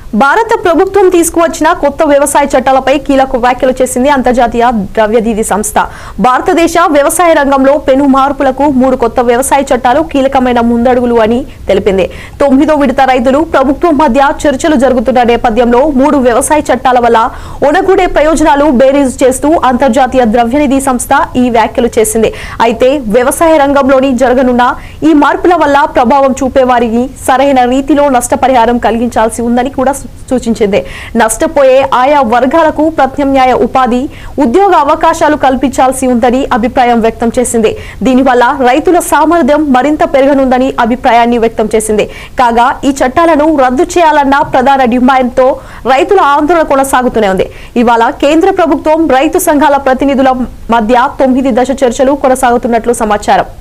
భారత ప్రభుత్వం తీసుకువచ్చిన కొత్త వ్యవసాయ చట్టాలపై కీలక వ్యాఖ్యలు చేసింది అంతర్జాతీయ ద్రవ్యనిధి సంస్థ భారతదేశ వ్యవసాయ రంగంలో పెను మార్పులకు మూడు కొత్త వ్యవసాయ చట్టాలు కీలకమైన ముందడుగులు అని తెలిపింది తొమ్మిదో విడత రైతులు ప్రభుత్వం మధ్య చర్చలు జరుగుతున్న నేపథ్యంలో మూడు వ్యవసాయ చట్టాల వల్ల ఒనగూడే ప్రయోజనాలు బేరీజు చేస్తూ అంతర్జాతీయ ద్రవ్యనిధి సంస్థ ఈ వ్యాఖ్యలు చేసింది అయితే వ్యవసాయ రంగంలోని జరగనున్న ఈ మార్పుల వల్ల ప్రభావం చూపే వారికి సరైన రీతిలో నష్టపరిహారం కలిగించాల్సి ఉందని కూడా సూచించింది నష్టపోయే ఆయా వర్గాలకు ప్రత్యామ్నాయ ఉపాధి ఉద్యోగ అవకాశాలు కల్పించాల్సి ఉందని అభిప్రాయం వ్యక్తం చేసింది దీనివల్ల రైతుల సామర్థ్యం మరింత పెరగనుందని అభిప్రాయాన్ని వ్యక్తం చేసింది కాగా ఈ చట్టాలను రద్దు చేయాలన్న ప్రధాన డిమాండ్తో రైతుల ఆందోళన కొనసాగుతూనే ఉంది ఇవాళ కేంద్ర ప్రభుత్వం రైతు సంఘాల ప్రతినిధుల మధ్య తొమ్మిది దశ చర్చలు కొనసాగుతున్నట్లు సమాచారం